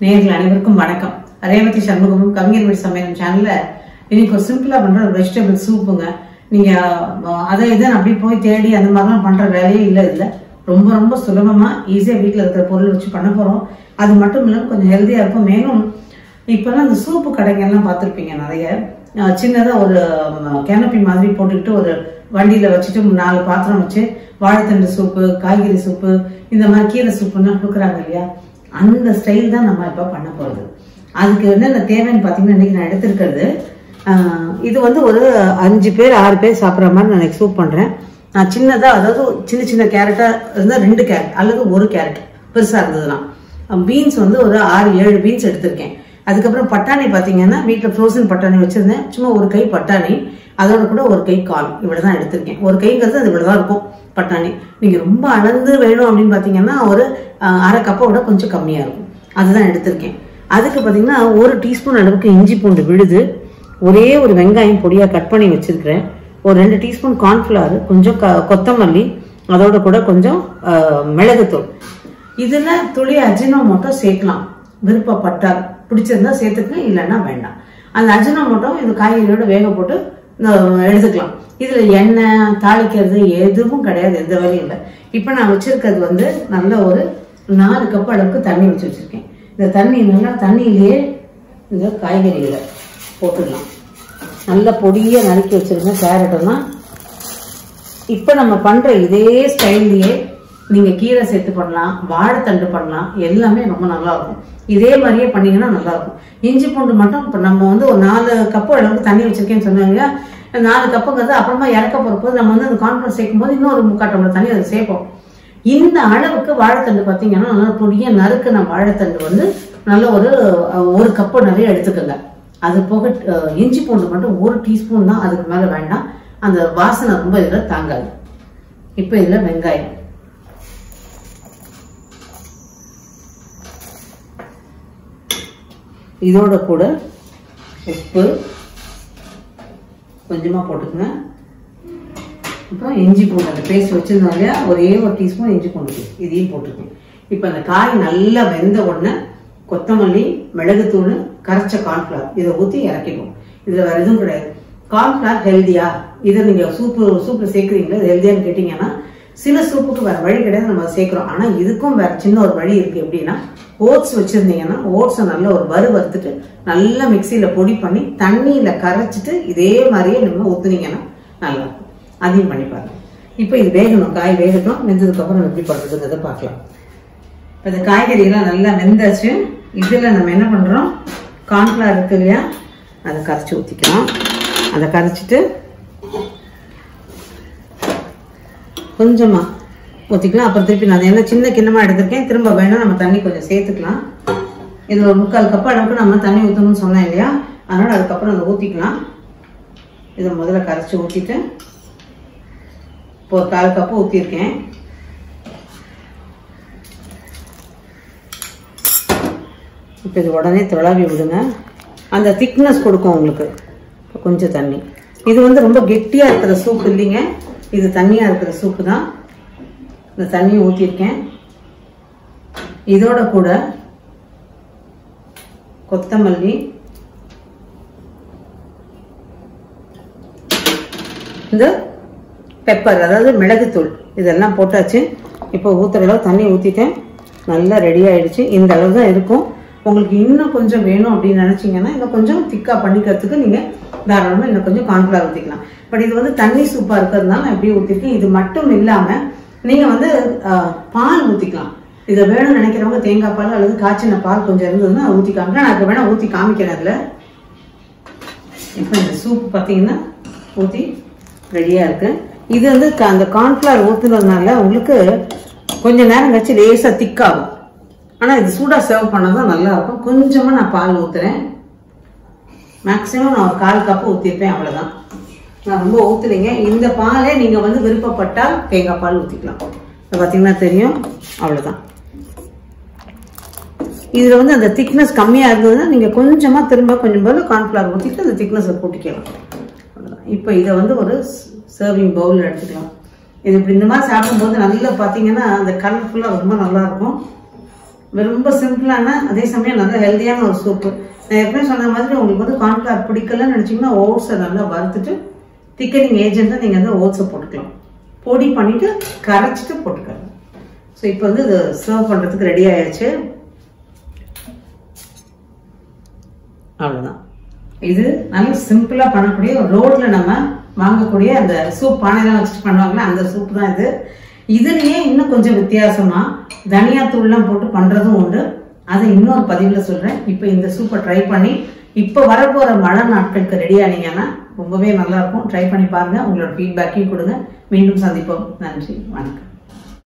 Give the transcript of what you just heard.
நேர்கள் அனைவருக்கும் வணக்கம் ரேவதி சண்முகமும் கவிஞர் வீடு சமையல் சேனல்ல இன்னைக்கு ஒரு சிம்பிளா பண்ற ஒரு வெஜிடபிள் சூப்புங்க நீங்க அஹ், அதை இதை அப்படி போய் தேடி அந்த மாதிரிலாம் பண்ற வேலையே இல்லை இல்ல ரொம்ப ரொம்ப சுலபமா ஈஸியா வீட்ல இருக்கிற பொருள் வச்சு பண்ண போறோம் அது மட்டும் இல்லாம கொஞ்சம் ஹெல்தியா இருக்கும் மேலும் இப்பெல்லாம் இந்த சூப்பு கடைங்க எல்லாம் பார்த்துருப்பீங்க நிறைய அஹ், சின்னதா ஒரு கேனப்பி மாதிரி போட்டுக்கிட்டு ஒரு வண்டியில வச்சுட்டு நாலு பாத்திரம் வச்சு வாழைத்தண்டு சூப்பு காய்கறி சூப்பு இந்த மாதிரி கீரை சூப்புன்னு கொடுக்குறாங்க இல்லையா அந்த ஸ்டைல் தான் நம்ம இப்போ பண்ண போறது அதுக்கு என்னென்ன தேவைன்னு பார்த்தீங்கன்னா இன்னைக்கு நான் எடுத்திருக்கிறது ஆஹ், இது வந்து ஒரு அஞ்சு பேர் ஆறு பேர் சாப்பிட்ற மாதிரி நான் இன்னைக்கு சூப் பண்றேன் நான் சின்னதா அதாவது சின்ன சின்ன கேரட்டா இருந்தா ரெண்டு கேரட் அல்லது ஒரு கேரட் பெருசா இருந்ததுன்னா பீன்ஸ் வந்து ஒரு ஆறு ஏழு பீன்ஸ் எடுத்திருக்கேன் அதுக்கப்புறம் பட்டாணி பார்த்தீங்கன்னா வீட்டில் ஃப்ரோசன் பட்டாணி வச்சிருந்தேன் சும்மா ஒரு கை பட்டாணி அதோட கூட ஒரு கை கால் இவ்வளவு தான் எடுத்திருக்கேன் ஒரு கைங்கிறது அது இவ்வளவு தான் இருக்கும் பட்டாணி நீங்க ரொம்ப அளந்து வேணும் அப்படின்னு பார்த்தீங்கன்னா ஒரு ஆஹ், அரை கப்பை விட கொஞ்சம் கம்மியா இருக்கும் அதுதான் எடுத்திருக்கேன் அதுக்கு பார்த்தீங்கன்னா ஒரு டீஸ்பூன் அளவுக்கு இஞ்சி பூண்டு விழுது ஒரே ஒரு வெங்காயம் பொடியா கட் பண்ணி வச்சிருக்கிறேன் ஒரு ரெண்டு டீஸ்பூன் கார்ன்ஃபிளவர் கொஞ்சம் க- கொத்தமல்லி அதோட கூட கொஞ்சம் ஆஹ், மிளகுத்தூள் இதுல துளி அஜினோ மட்டும் சேர்க்கலாம் விருப்பப்பட்டால் பிடிச்சிருந்தா சேர்த்துக்கலாம் இல்லைன்னா வேண்டாம் அந்த அஜினோ மட்டும் இந்த காய்கறியோட வேக போட்டு அஹ், எடுத்துக்கலாம் இதுல எண்ணெய் தாளிக்கிறது எதுவும் கிடையாது எந்த வேலையும் இல்லை இப்போ நான் வச்சிருக்கிறது வந்து நல்ல ஒரு நாலு கப் அளவுக்கு தண்ணி வச்சு வச்சிருக்கேன் இந்த தண்ணி நல்லா தண்ணியிலேயே இந்த காய்கறிகளை போட்டுடலாம் நல்ல பொடியை நறுக்கி வச்சிருங்க கேரட் எல்லாம் இப்போ நம்ம பண்ற இதே ஸ்டைல்லையே நீங்க கீரை சேர்த்து பண்ணலாம் வாழைத்தண்டு பண்ணலாம் எல்லாமே ரொம்ப நல்லா இருக்கும் இதே மாதிரியே பண்ணீங்கன்னா நல்லா இருக்கும் இஞ்சி பூண்டு மட்டும் இப்போ நம்ம வந்து ஒரு நாலு கப்பு அளவுக்கு தண்ணி வச்சிருக்கேன்னு சொன்னாங்க இல்லையா? நாலு கப்புங்கிறது அப்புறமா இறக்க போகிறப்போது நம்ம வந்து அந்த கான்ஃபிடன்ஸ் சேர்க்கும் போது இன்னொரு முக்கால் டம்ளர் தண்ணி அதை சேர்ப்போம் இந்த அளவுக்கு வாழைத்தண்டு பார்த்தீங்கன்னா நல்லா பொடிய நறுக்குன வாழைத்தண்டு வந்து நல்ல ஒரு அஹ், ஒரு கப்பு நிறைய எடுத்துக்கோங்க அது போக அஹ், இஞ்சி பூண்டு மட்டும் ஒரு டீஸ்பூன் தான் அதுக்கு மேல வேண்டாம் அந்த வாசனை ரொம்ப இதுல தாங்காது இப்போ இதுல வெங்காயம் இதோட கூட உப்பு கொஞ்சமா போட்டுக்கங்க அப்புறம் இஞ்சி பூண்டு அந்த பேஸ்ட் வச்சிருந்தோம் இல்லையா ஒரே ஒரு டீஸ்பூன் இஞ்சி பூண்டு paste. இதையும் போட்டுக்கணும் இப்போ அந்த காய் நல்லா வெந்த உடனே கொத்தமல்லி மிளகுத்தூள் கரைச்ச கார்ன்ஃபிளவர் இதை ஊற்றி இறக்கிடுவோம் இதில் வேற எதுவும் கிடையாது கார்ன்ஃபிளவர் ஹெல்தியா இதை நீங்கள் சூப்பு சூப்பில் சேர்க்குறீங்களா இது ஹெல்தியான்னு கேட்டிங்கன்னா சில சூப்புக்கு வேற வழி கிடையாது நம்ம அதை சேர்க்குறோம் ஆனால் இதுக்கும் வேற சின்ன ஒரு வழி இருக்கு எப்படின்னா ஓட்ஸ் வச்சிருந்தீங்கன்னா ஓட்ஸை நல்ல ஒரு வறு வறுத்துட்டு நல்லா மிக்சியில் பொடி பண்ணி தண்ணியில் கரைச்சிட்டு இதே மாதிரியே நம்ம ஊற்றுனீங்கன்னா நல்லா இருக்கும் அதையும் பண்ணி பாருங்க இப்போ இது வேகணும் காய் வேகட்டும் வெந்ததுக்கு அப்புறம் எப்படி பண்றதுங்கிறத பார்க்கலாம் இப்போ இந்த காய்கறி எல்லாம் நல்லா வெந்தாச்சு இதில் நம்ம என்ன பண்றோம் கார்ன்ஃபிளவர் இருக்கு இல்லையா அதை கரைச்சி ஊற்றிக்கிறோம் அதை கரைச்சிட்டு கொஞ்சமா ஊற்றிக்கலாம் அப்புறம் திருப்பி நான் என்ன சின்ன கிண்ணமா எடுத்திருக்கேன் திரும்ப வேணும் நம்ம தண்ணி கொஞ்சம் சேர்த்துக்கலாம் இது ஒரு முக்கால் கப் அளவுக்கு நம்ம தண்ணி ஊற்றணும்னு சொன்னேன் இல்லையா அதனால அதுக்கப்புறம் அதை ஊற்றிக்கலாம் இதை முதல்ல கரைச்சி ஊற்றிட்டு இப்போ ஒரு கால் கப்பு ஊற்றிருக்கேன் இப்போ இது உடனே துளாவி விடுங்க அந்த திக்னஸ் கொடுக்கும் உங்களுக்கு இப்போ கொஞ்சம் தண்ணி இது வந்து ரொம்ப கெட்டியாக இருக்கிற சூப் இல்லைங்க இது தண்ணியாக இருக்கிற சூப்பு தான் இந்த தண்ணியை ஊற்றிருக்கேன் இதோட கூட கொத்தமல்லி இந்த பெப்பர் அதாவது மிளகுத்தூள் இதெல்லாம் போட்டாச்சு இப்போ ஊத்துற அளவு தண்ணி ஊற்றிட்டேன் நல்லா ரெடி ஆயிடுச்சு இந்த அளவு தான் இருக்கும் உங்களுக்கு இன்னும் கொஞ்சம் வேணும் அப்படின்னு நினைச்சீங்கன்னா இன்னும் கொஞ்சம் திக்கா பண்ணிக்கிறதுக்கு நீங்க தாராளமாக இன்னும் கொஞ்சம் கார்ன்ஃபிளவர் ஊற்றிக்கலாம் பட் இது வந்து தண்ணி சூப்பா இருக்கிறதுனால நான் எப்படி ஊற்றிருக்கேன் இது மட்டும் இல்லாம நீங்க வந்து ஆஹ், பால் ஊற்றிக்கலாம் இதை வேணும்னு நினைக்கிறவங்க தேங்காய் பால் அல்லது காய்ச்சின பால் கொஞ்சம் இருந்ததுன்னா ஊற்றி காமிக்கலாம் நான் அதுக்கு வேணா ஊற்றி காமிக்கிறேன் அதில் இப்போ இந்த சூப் பார்த்தீங்கன்னா ஊற்றி ரெடியாக இருக்கு இது வந்து க- அந்த கார்ன்ஃப்ளவர் ஊற்றுனதுனால உங்களுக்கு கொஞ்ச நேரம் கழிச்சு லேசாக திக்காகும் ஆனால் இது சூடாக சர்வ் பண்ணால் தான் நல்லா இருக்கும் கொஞ்சமாக நான் பால் ஊற்றுறேன் மேக்ஸிமம் நான் ஒரு கால் கப்பு ஊற்றிருப்பேன் அவ்வளோதான் நான் ரொம்ப ஊற்றுலீங்க இந்த பாலே நீங்கள் வந்து விருப்பப்பட்டால் தேங்காய் பால் ஊற்றிக்கலாம் இப்போ பார்த்தீங்கன்னா தெரியும் அவ்வளோதான் இதில் வந்து அந்த திக்னஸ் கம்மியாக இருந்ததுன்னா நீங்கள் கொஞ்சமாக திரும்ப கொஞ்சம் போது கார்ன்ஃப்ளவர் ஊற்றிட்டு அந்த திக்னஸை கூட்டிக்கலாம் அவ்வளவுதான். இப்போ இதை வந்து ஒரு சர்விங் பவுலில் எடுத்துக்கலாம் இது இப்படி இந்த மாதிரி சாப்பிடும்போது நல்லா பார்த்தீங்கன்னா அந்த கலர்ஃபுல்லாக ரொம்ப நல்லா இருக்கும் ரொம்ப சிம்பிளான அதே சமயம் நல்ல ஹெல்தியான ஒரு சூப்பு நான் ஏற்கனவே சொன்ன மாதிரி உங்களுக்கு வந்து கார்ன்ஃபிளவர் பிடிக்கலன்னு நினச்சிங்கன்னா ஓட்ஸை நல்லா வறுத்துட்டு திக்கனிங் ஏஜென்ட்டாக நீங்கள் வந்து ஓட்ஸை போட்டுக்கலாம் பொடி பண்ணிட்டு கரைச்சிட்டு போட்டுக்கலாம் ஸோ இப்போ வந்து இது சர்வ் பண்ணுறதுக்கு ரெடி ஆயாச்சு அவ்வளோதான் இது நல்ல சிம்பிளா பண்ணக்கூடிய ஒரு ரோட்ல நம்ம வாங்கக்கூடிய அந்த சூப் பானைலாம் வச்சுட்டு பண்ணுவாங்களே அந்த சூப் தான் இது இதுலயே இன்னும் கொஞ்சம் வித்தியாசமா தனியா தூள்லாம் போட்டு பண்றதும் உண்டு அதை இன்னொரு பதிவுல சொல்றேன் இப்போ இந்த சூப்பை ட்ரை பண்ணி இப்போ வரப்போற மழை நாட்களுக்கு ரெடி ஆனீங்கன்னா ரொம்பவே நல்லா இருக்கும் ட்ரை பண்ணி பாருங்க உங்களோட ஃபீட்பேக்கையும் கொடுங்க மீண்டும் சந்திப்போம் நன்றி வணக்கம்